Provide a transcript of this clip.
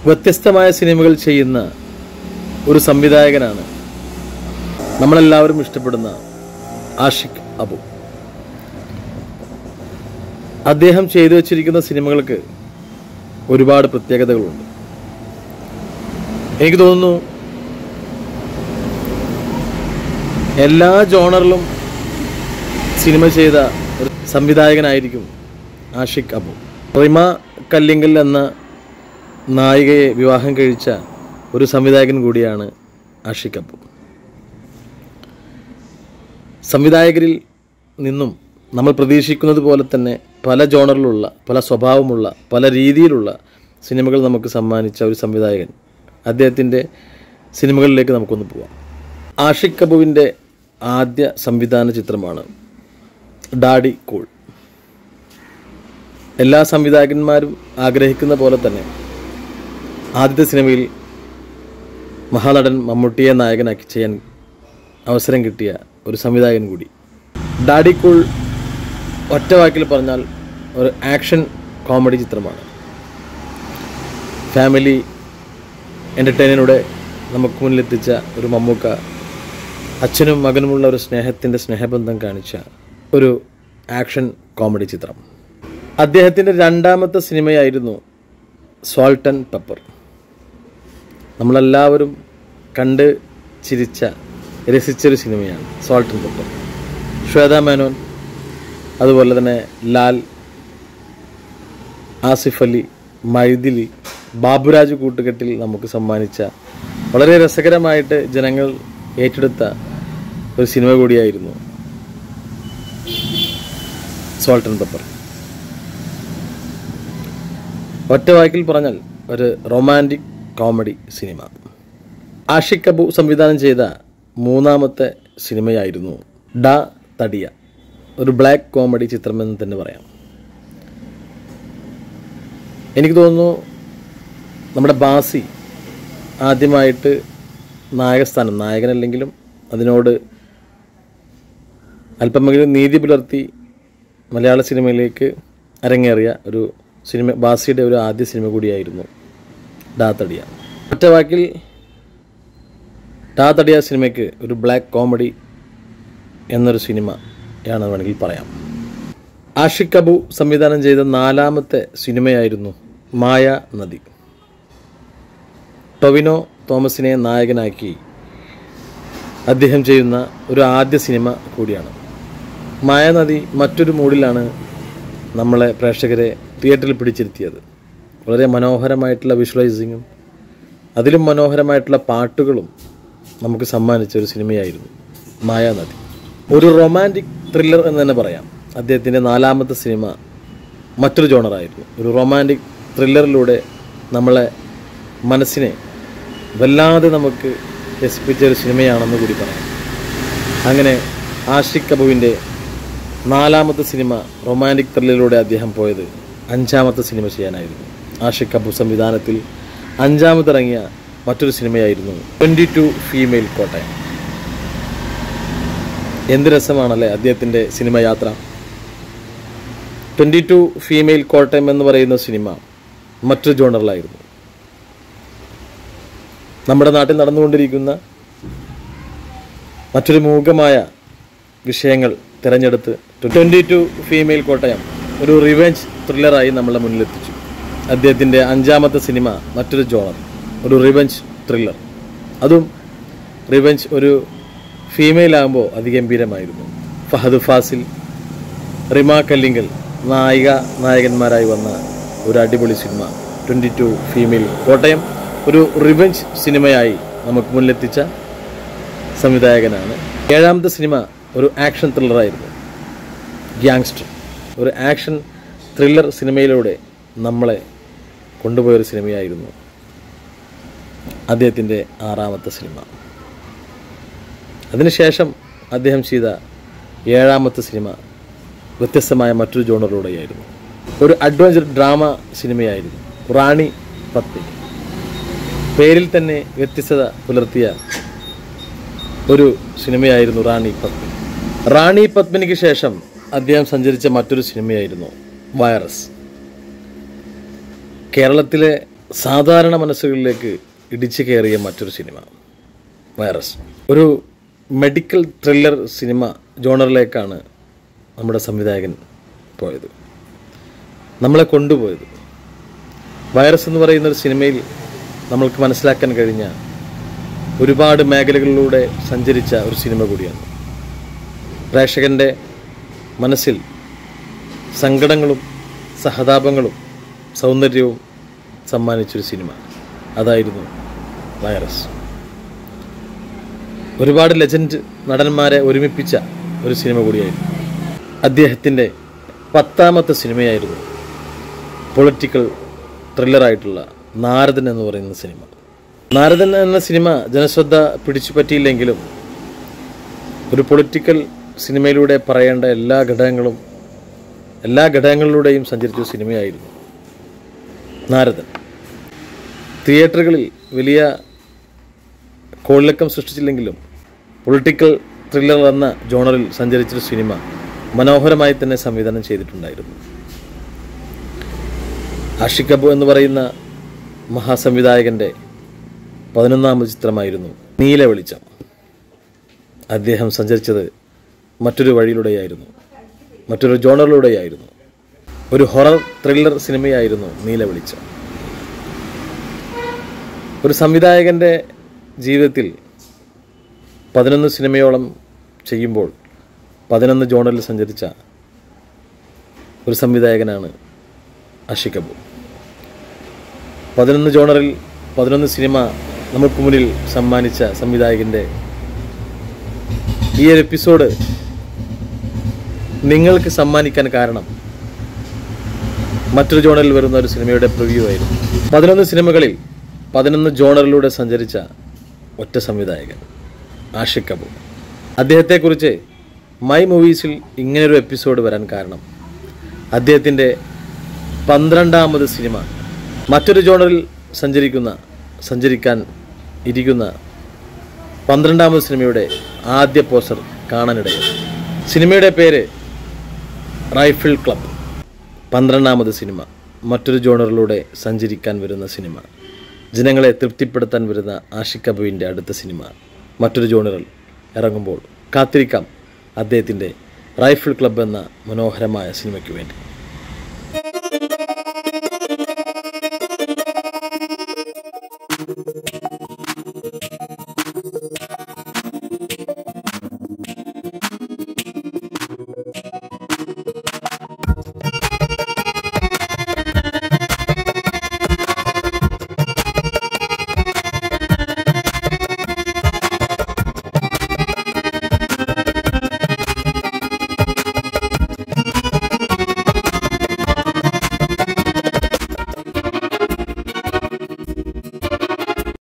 വ്യത്യസ്തമായ സിനിമകൾ ചെയ്യുന്ന ഒരു സംവിധായകനാണ് നമ്മളെല്ലാവരും ഇഷ്ടപ്പെടുന്ന ആഷിഖ് അബു അദ്ദേഹം ചെയ്തു വച്ചിരിക്കുന്ന സിനിമകൾക്ക് ഒരുപാട് പ്രത്യേകതകളുണ്ട് എനിക്ക് തോന്നുന്നു എല്ലാ ജോണറിലും സിനിമ ചെയ്ത ഒരു സംവിധായകനായിരിക്കും ആഷിഖ് അബു റിമ കല്ലിങ്കൽ എന്ന നായികയെ വിവാഹം കഴിച്ച ഒരു സംവിധായകൻ കൂടിയാണ് ആഷിഖ് അബു സംവിധായകരിൽ നിന്നും നമ്മൾ പ്രതീക്ഷിക്കുന്നത് പോലെ തന്നെ പല ജോണറിലുള്ള പല സ്വഭാവമുള്ള പല രീതിയിലുള്ള സിനിമകൾ നമുക്ക് സമ്മാനിച്ച ഒരു സംവിധായകൻ അദ്ദേഹത്തിൻ്റെ സിനിമകളിലേക്ക് നമുക്കൊന്ന് പോവാം ആഷിഖ് കപൂവിൻ്റെ ആദ്യ സംവിധാന ചിത്രമാണ് ഡാഡി കൂൾ എല്ലാ സംവിധായകന്മാരും ആഗ്രഹിക്കുന്ന പോലെ തന്നെ ആദ്യത്തെ സിനിമയിൽ മഹാനടൻ മമ്മൂട്ടിയെ നായകനാക്കി ചെയ്യാൻ അവസരം കിട്ടിയ ഒരു സംവിധായകൻ കൂടി ഡാഡി കൂൾ ഒറ്റ വാക്കിൽ പറഞ്ഞാൽ ഒരു ആക്ഷൻ കോമഡി ചിത്രമാണ് ഫാമിലി എൻ്റർടൈനറിലൂടെ നമുക്ക് മുന്നിലെത്തിച്ച ഒരു മമ്മൂക്ക അച്ഛനും മകനുമുള്ള ഒരു സ്നേഹത്തിൻ്റെ സ്നേഹബന്ധം കാണിച്ച ഒരു ആക്ഷൻ കോമഡി ചിത്രം അദ്ദേഹത്തിൻ്റെ രണ്ടാമത്തെ സിനിമയായിരുന്നു സോൾട്ട് ആൻഡ് പെപ്പർ നമ്മളെല്ലാവരും കണ്ട് ചിരിച്ച രസിച്ചൊരു സിനിമയാണ് salt and pepper Shweta Menon അതുപോലെ തന്നെ ലാൽ ആസിഫ് അലി മൈഥിലി ബാബുരാജ് കൂട്ടുകെട്ടിൽ നമുക്ക് സമ്മാനിച്ച വളരെ രസകരമായിട്ട് ജനങ്ങൾ ഏറ്റെടുത്ത ഒരു സിനിമ കൂടിയായിരുന്നു സോൾട്ട് ആൻഡ് പെപ്പർ ഒറ്റ വാക്കിൽ പറഞ്ഞാൽ ഒരു romantic comedy cinema Aashiq Kapoor സംവിധാനം ചെയ്ത മൂന്നാമത്തെ സിനിമയായിരുന്നു ഡ തടിയ ഒരു ബ്ലാക്ക് കോമഡി ചിത്രമെന്ന് തന്നെ പറയാം എനിക്ക് തോന്നുന്നു നമ്മുടെ ബാസി ആദ്യമായിട്ട് നായകസ്ഥാനം നായകനല്ലെങ്കിലും അതിനോട് അല്പമെങ്കിലും നീതി പുലർത്തി മലയാള സിനിമയിലേക്ക് അരങ്ങേറിയ ഒരു സിനിമ ബാസിയുടെ ഒരു ആദ്യ സിനിമ കൂടിയായിരുന്നു ഡാ തടിയ ഒറ്റ വാക്കിൽ ഡാ തടിയ സിനിമയ്ക്ക് ഒരു ബ്ലാക്ക് കോമഡി എന്നൊരു സിനിമയാണ് വേണമെങ്കിൽ പറയാം ആഷിഖ് കബു സംവിധാനം ചെയ്ത നാലാമത്തെ സിനിമയായിരുന്നു മായ നദി ടൊവിനോ തോമസിനെ നായകനാക്കി അദ്ദേഹം ചെയ്യുന്ന ഒരു ആദ്യ സിനിമ കൂടിയാണ് മായാനദി മറ്റൊരു മൂഡിലാണ് നമ്മളെ പ്രേക്ഷകരെ തിയേറ്ററിൽ പിടിച്ചിരുത്തിയത് വളരെ മനോഹരമായിട്ടുള്ള വിഷ്വലൈസിങ്ങും അതിലും മനോഹരമായിട്ടുള്ള പാട്ടുകളും നമുക്ക് സമ്മാനിച്ച ഒരു സിനിമയായിരുന്നു മായാനദി ഒരു റൊമാൻറ്റിക് ത്രില്ലർ എന്ന് തന്നെ പറയാം അദ്ദേഹത്തിൻ്റെ നാലാമത്തെ സിനിമ മറ്റൊരു ജോണറായിരുന്നു ഒരു റൊമാൻറ്റിക് ത്രില്ലറിലൂടെ നമ്മളെ മനസ്സിനെ വല്ലാതെ നമുക്ക് രസിപ്പിച്ച ഒരു സിനിമയാണെന്ന് കൂടി പറയാം അങ്ങനെ ആഷിഖ് കപൂവിൻ്റെ നാലാമത്തെ സിനിമ റൊമാൻറ്റിക് ത്രില്ലറിലൂടെ അദ്ദേഹം പോയത് അഞ്ചാമത്തെ സിനിമ ചെയ്യാനായിരുന്നു ആഷിഖ് കപൂർ സംവിധാനത്തിൽ അഞ്ചാമതിറങ്ങിയ മറ്റൊരു സിനിമയായിരുന്നു ട്വൻറ്റി ടു ഫീമെയിൽ കോട്ടയം എന്ത് രസമാണല്ലേ അദ്ദേഹത്തിൻ്റെ സിനിമ യാത്ര ട്വൻറ്റി ടു ഫീമെയിൽ കോട്ടയം എന്ന് പറയുന്ന സിനിമ മറ്റൊരു ജോണറിലായിരുന്നു നമ്മുടെ നാട്ടിൽ നടന്നുകൊണ്ടിരിക്കുന്ന മറ്റൊരു മൂകമായ വിഷയങ്ങൾ തിരഞ്ഞെടുത്ത് ട്വൻറ്റി ടു ഫീമെയിൽ കോട്ടയം ഒരു റിവെഞ്ച് ത്രില്ലറായി നമ്മളെ മുന്നിലെത്തിച്ചു അദ്ദേഹത്തിൻ്റെ അഞ്ചാമത്തെ സിനിമ മറ്റൊരു ജോണർ ഒരു റിവെഞ്ച് ത്രില്ലർ അതും റിവെഞ്ച് ഒരു ഫീമെയിൽ ആകുമ്പോൾ അതിഗംഭീരമായിരുന്നു ഫഹദ് ഫാസിൽ റിമ കല്ലിങ്കൽ നായിക നായകന്മാരായി വന്ന ഒരു അടിപൊളി cinema twenty two female Kottayam ഒരു റിവെഞ്ച് സിനിമയായി നമുക്ക് മുന്നിലെത്തിച്ച സംവിധായകനാണ് ഏഴാമത്തെ സിനിമ ഒരു ആക്ഷൻ ത്രില്ലറായിരുന്നു ഗ്യാങ്സ്റ്റർ ഒരു ആക്ഷൻ ത്രില്ലർ സിനിമയിലൂടെ നമ്മളെ കൊണ്ടുപോയൊരു സിനിമയായിരുന്നു അദ്ദേഹത്തിൻ്റെ ആറാമത്തെ സിനിമ അതിനുശേഷം അദ്ദേഹം ചെയ്ത ഏഴാമത്തെ സിനിമ വ്യത്യസ്തമായ മറ്റൊരു ജോണറിലൂടെയായിരുന്നു ഒരു അഡ്വഞ്ചർ ഡ്രാമ സിനിമയായിരുന്നു റാണി പത്നി പേരിൽ തന്നെ വ്യത്യസ്തത പുലർത്തിയ ഒരു സിനിമയായിരുന്നു റാണി പത്മിനി റാണി പത്മിനിക്ക് ശേഷം അദ്ദേഹം സഞ്ചരിച്ച മറ്റൊരു സിനിമയായിരുന്നു വൈറസ് കേരളത്തിലെ സാധാരണ മനസ്സുകളിലേക്ക് ഇടിച്ചു കയറിയ മറ്റൊരു സിനിമ വൈറസ് ഒരു മെഡിക്കൽ ത്രില്ലർ സിനിമ ജോണറിലേക്കാണ് നമ്മുടെ സംവിധായകൻ പോയത് നമ്മളെ കൊണ്ടുപോയത് വൈറസ് എന്ന് പറയുന്ന ഒരു സിനിമയിൽ നമ്മൾക്ക് മനസ്സിലാക്കാൻ കഴിഞ്ഞ ഒരുപാട് മേഖലകളിലൂടെ സഞ്ചരിച്ച ഒരു സിനിമ കൂടിയാണ് പ്രേക്ഷകൻ്റെ മനസ്സിൽ സങ്കടങ്ങളും സഹതാപങ്ങളും സൗന്ദര്യവും സമ്മാനിച്ചൊരു സിനിമ അതായിരുന്നു വൈറസ് ഒരുപാട് ലെജൻഡ് നടന്മാരെ ഒരുമിപ്പിച്ച ഒരു സിനിമ കൂടിയായിരുന്നു അദ്ദേഹത്തിൻ്റെ പത്താമത്തെ സിനിമയായിരുന്നു പൊളിറ്റിക്കൽ ത്രില്ലറായിട്ടുള്ള നാരദൻ എന്ന് പറയുന്ന സിനിമ നാരദൻ എന്ന സിനിമ ജനശ്രദ്ധ പിടിച്ചു പറ്റിയില്ലെങ്കിലും ഒരു പൊളിറ്റിക്കൽ സിനിമയിലൂടെ പറയേണ്ട എല്ലാ ഘടകങ്ങളും എല്ലാ ഘടകങ്ങളിലൂടെയും സഞ്ചരിച്ച സിനിമയായിരുന്നു നാരദൻ തിയേറ്ററുകളിൽ വലിയ കോളിളക്കം സൃഷ്ടിച്ചില്ലെങ്കിലും പൊളിറ്റിക്കൽ ത്രില്ലർ എന്ന ജോണറിൽ സഞ്ചരിച്ചൊരു സിനിമ മനോഹരമായി തന്നെ സംവിധാനം ചെയ്തിട്ടുണ്ടായിരുന്നു ആഷിഖ് അബു എന്ന് പറയുന്ന മഹാസംവിധായകൻ്റെ പതിനൊന്നാമത് ചിത്രമായിരുന്നു നീല വെളിച്ചം അദ്ദേഹം സഞ്ചരിച്ചത് മറ്റൊരു വഴിയിലൂടെയായിരുന്നു മറ്റൊരു ജോണറിലൂടെയായിരുന്നു ഒരു ഹൊറർ ത്രില്ലർ സിനിമയായിരുന്നു നീല വെളിച്ചം ഒരു സംവിധായകൻ്റെ ജീവിതത്തിൽ പതിനൊന്ന് സിനിമയോളം ചെയ്യുമ്പോൾ പതിനൊന്ന് ജോണറിൽ സഞ്ചരിച്ച ഒരു സംവിധായകനാണ് അഷിഖ് അബു പതിനൊന്ന് ജോണറിൽ പതിനൊന്ന് സിനിമ നമുക്ക് മുന്നിൽ സമ്മാനിച്ച സംവിധായകൻ്റെ ഈ ഒരു എപ്പിസോഡ് നിങ്ങൾക്ക് സമ്മാനിക്കാൻ കാരണം മറ്റൊരു ജോണറിൽ വരുന്ന ഒരു സിനിമയുടെ പ്രിവ്യൂ ആയിരുന്നു പതിനൊന്ന് സിനിമകളിൽ പതിനൊന്ന് ജോണറിലൂടെ സഞ്ചരിച്ച ഒറ്റ സംവിധായകൻ ആഷിഖ് അബു അദ്ദേഹത്തെക്കുറിച്ച് മൈ മൂവീസിൽ ഇങ്ങനൊരു എപ്പിസോഡ് വരാൻ കാരണം അദ്ദേഹത്തിൻ്റെ പന്ത്രണ്ടാമത് സിനിമ മറ്റൊരു ജോണറിൽ സഞ്ചരിക്കുന്ന സഞ്ചരിക്കാൻ ഇരിക്കുന്ന പന്ത്രണ്ടാമത് സിനിമയുടെ ആദ്യ പോസ്റ്റർ കാണാനിടയായി സിനിമയുടെ പേര് റൈഫിൾ ക്ലബ് പന്ത്രണ്ടാമത് സിനിമ മറ്റൊരു ജോണറിലൂടെ സഞ്ചരിക്കാൻ വരുന്ന സിനിമ ജനങ്ങളെ തൃപ്തിപ്പെടുത്താൻ വരുന്ന ആഷിഖ് അബുവിൻ്റെ അടുത്ത സിനിമ മറ്റൊരു ജോണറിൽ ഇറങ്ങുമ്പോൾ കാത്തിരിക്കാം അദ്ദേഹത്തിൻ്റെ റൈഫിൾ ക്ലബ് എന്ന മനോഹരമായ സിനിമയ്ക്ക് വേണ്ടി